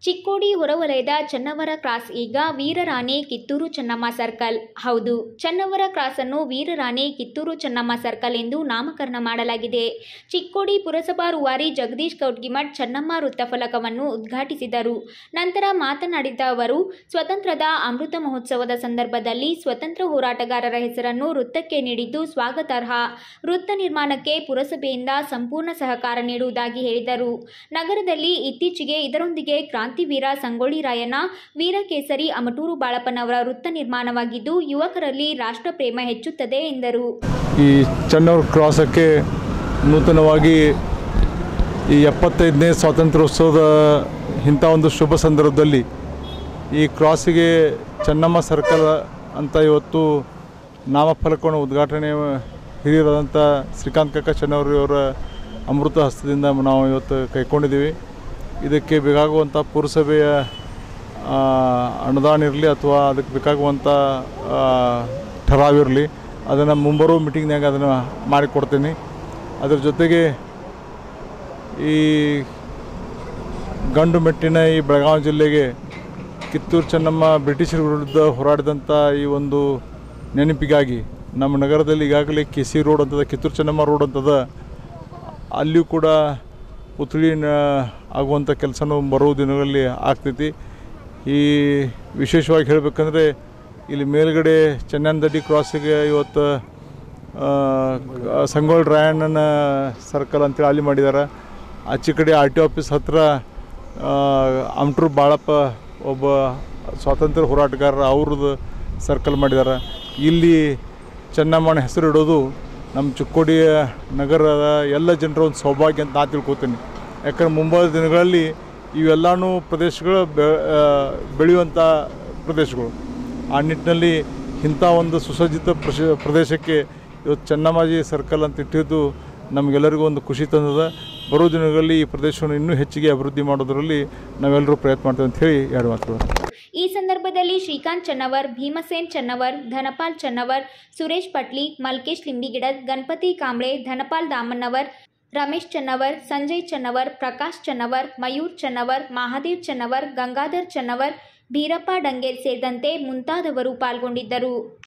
ಚಿಕ್ಕೋಡಿ ಹೊರವಲಯದ ಚನ್ನವರ ಕ್ರಾಸ್ ಈಗ ವೀರರಾಣಿ ಕಿತ್ತೂರು ಚೆನ್ನಮ್ಮ ಸರ್ಕಲ್ ಹೌದು ಚನ್ನವರ ಕ್ರಾಸ್ ಅನ್ನು ವೀರರಾಣಿ ಕಿತ್ತೂರು ಚೆನ್ನಮ್ಮ ಸರ್ಕಲ್ ಎಂದು ನಾಮಕರಣ ಮಾಡಲಾಗಿದೆ ಚಿಕ್ಕೋಡಿ ಪುರಸಭಾ ರೂವಾರಿ ಜಗದೀಶ್ ಕೌಟ್ಗಿಮಠ್ ಚೆನ್ನಮ್ಮ ವೃತ್ತಫಲಕವನ್ನು ಉದ್ಘಾಟಿಸಿದರು ನಂತರ ಮಾತನಾಡಿದ ಅವರು ಸ್ವತಂತ್ರದ ಅಮೃತ ಮಹೋತ್ಸವದ ಸಂದರ್ಭದಲ್ಲಿ ಸ್ವತಂತ್ರ ಹೋರಾಟಗಾರರ ಹೆಸರನ್ನು ವೃತ್ತಕ್ಕೆ ನೀಡಿದ್ದು ಸ್ವಾಗತಾರ್ಹ ವೃತ್ತ ನಿರ್ಮಾಣಕ್ಕೆ ಪುರಸಭೆಯಿಂದ ಸಂಪೂರ್ಣ ಸಹಕಾರ ನೀಡುವುದಾಗಿ ಹೇಳಿದರು ನಗರದಲ್ಲಿ ಇತ್ತೀಚೆಗೆ ಇದರೊಂದಿಗೆ ಕ್ರಾಂತಿವೀರ ಸಂಗೊಳ್ಳಿ ರಾಯಣ್ಣ ವೀರಕೇಸರಿ ಅಮಟೂರು ಬಾಳಪ್ಪನವರ ವೃತ್ತ ನಿರ್ಮಾಣವಾಗಿದ್ದು ಯುವಕರಲ್ಲಿ ರಾಷ್ಟ್ರಪ್ರೇಮ ಹೆಚ್ಚುತ್ತದೆ ಎಂದರು ಈ ಚನ್ನವ್ರ ಕ್ರಾಸಕ್ಕೆ ನೂತನವಾಗಿ ಈ ಎಪ್ಪತ್ತೈದನೇ ಸ್ವಾತಂತ್ರ್ಯೋತ್ಸವದ ಇಂಥ ಒಂದು ಶುಭ ಸಂದರ್ಭದಲ್ಲಿ ಈ ಕ್ರಾಸಿಗೆ ಚೆನ್ನಮ್ಮ ಸರ್ಕಲ್ ಅಂತ ಇವತ್ತು ನಾಮಫಲಕವನ್ನು ಉದ್ಘಾಟನೆ ಹಿರಿಯರಾದಂಥ ಶ್ರೀಕಾಂತ್ ಕಕ್ಕ ಚೆನ್ನವರಿಯವರ ಅಮೃತ ಹಸ್ತದಿಂದ ನಾವು ಇವತ್ತು ಕೈಕೊಂಡಿದ್ದೀವಿ ಇದಕ್ಕೆ ಬೇಕಾಗುವಂಥ ಪುರಸಭೆಯ ಆ, ಅನುದಾನ ಇರಲಿ ಅಥವಾ ಅದಕ್ಕೆ ಬೇಕಾಗುವಂಥ ಆ, ಠರಾವಿರಲಿ ಅದನ್ನು ಮುಂಬರುವ ಮೀಟಿಂಗ್ನಾಗ ಅದನ್ನು ಮಾಡಿಕೊಡ್ತೀನಿ ಅದ್ರ ಜೊತೆಗೆ ಈ ಗಂಡು ಮೆಟ್ಟಿನ ಈ ಬೆಳಗಾವಿ ಜಿಲ್ಲೆಗೆ ಕಿತ್ತೂರು ಚೆನ್ನಮ್ಮ ಬ್ರಿಟಿಷರ ವಿರುದ್ಧ ಹೋರಾಡಿದಂಥ ಈ ಒಂದು ನೆನಪಿಗಾಗಿ ನಮ್ಮ ನಗರದಲ್ಲಿ ಈಗಾಗಲೇ ಕೆ ಸಿ ರೋಡ್ ಅಂತದ ಕಿತ್ತೂರು ಚೆನ್ನಮ್ಮ ರೋಡ್ ಅಂತದ ಅಲ್ಲಿಯೂ ಕೂಡ ಪುತ್ಳಿ ನ- ಆಗುವಂಥ ಕೆಲಸನೂ ಬರೋ ದಿನಗಳಲ್ಲಿ ಆಗ್ತೈತಿ ಈ ವಿಶೇಷವಾಗಿ ಹೇಳಬೇಕಂದ್ರೆ ಇಲ್ಲಿ ಮೇಲ್ಗಡೆ ಚೆನ್ನನದಡ್ಡಿ ಕ್ರಾಸಿಗೆ ಇವತ್ತು ಆ, ಸಂಗೊಳ್ಳಿ ರಾಯಣ್ಣನ ಸರ್ಕಲ್ ಅಂತೇಳಿ ಅಲ್ಲಿ ಮಾಡಿದ್ದಾರೆ ಆಚೆ ಕಡೆ ಆರ್ ಟಿ ಆಫೀಸ್ ಹತ್ತಿರ ಅಮ್ಟ್ರು ಬಾಳಪ್ಪ ಒಬ್ಬ ಸ್ವಾತಂತ್ರ್ಯ ಹೋರಾಟಗಾರರ ಅವ್ರದ್ದು ಸರ್ಕಲ್ ಮಾಡಿದ್ದಾರೆ ಇಲ್ಲಿ ಚೆನ್ನಮ್ಮನ ಹೆಸರು ಇಡೋದು ನಮ್ಮ ಚಿಕ್ಕೋಡಿಯ ನಗರದ ಎಲ್ಲ ಜನರ ಒಂದು ಸೌಭಾಗ್ಯ ಅಂತ ನಾ ತಿಳ್ಕೊತೀನಿ ಯಾಕಂದ್ರೆ ಮುಂಬರುವ ದಿನಗಳಲ್ಲಿ ಇವೆಲ್ಲನೂ ಪ್ರದೇಶಗಳು ಬೆ ಆ, ಬೆಳೆಯುವಂಥ ಪ್ರದೇಶಗಳು ಆ ನಿಟ್ಟಿನಲ್ಲಿ ಇಂಥ ಒಂದು ಸುಸಜ್ಜಿತ ಪ್ರಶ ಪ್ರದೇಶಕ್ಕೆ ಇವತ್ತು ಚೆನ್ನಮ್ಮಾಜಿ ಸರ್ಕಲ್ ಅಂತ ಇಟ್ಟಿದ್ದು ನಮಗೆಲ್ಲರಿಗೂ ಒಂದು ಖುಷಿ ತಂದದ ಬರೋ ದಿನಗಳಲ್ಲಿ ಈ ಪ್ರದೇಶವನ್ನು ಇನ್ನೂ ಹೆಚ್ಚಿಗೆ ಅಭಿವೃದ್ಧಿ ಮಾಡೋದರಲ್ಲಿ ನಾವೆಲ್ಲರೂ ಪ್ರಯತ್ನ ಮಾಡ್ತೇವೆ ಅಂತ ಹೇಳಿ ಎರಡು ಮಾತುಗಳು ಈ ಸಂದರ್ಭದಲ್ಲಿ ಶ್ರೀಕಾಂತ್ ಚನ್ನವರ್ ಭೀಮಸೇನ್ ಚನ್ನವರ್ ಧನಪಾಲ್ ಚನ್ನವರ್ ಸುರೇಶ್ ಪಟ್ಲಿ ಮಲ್ಕೇಶ್ ಲಿಂಬಿಗಿಡದ್ ಗಣಪತಿ ಕಾಂಬ್ಳೆ ಧನಪಾಲ್ ದಾಮಣ್ಣವರ್ ರಮೇಶ್ ಚನ್ನವರ್ ಸಂಜಯ್ ಚನ್ನವರ್ ಪ್ರಕಾಶ್ ಚನ್ನವರ್ ಮಯೂರ್ ಚನ್ನವರ್ ಮಹಾದೇವ್ ಚನ್ನವರ್ ಗಂಗಾಧರ್ ಚನ್ನವರ್ ಭೀರಪ್ಪ ಡಂಗೇರ್ ಸೇರಿದಂತೆ ಮುಂತಾದವರು ಪಾಲ್ಗೊಂಡಿದ್ದರು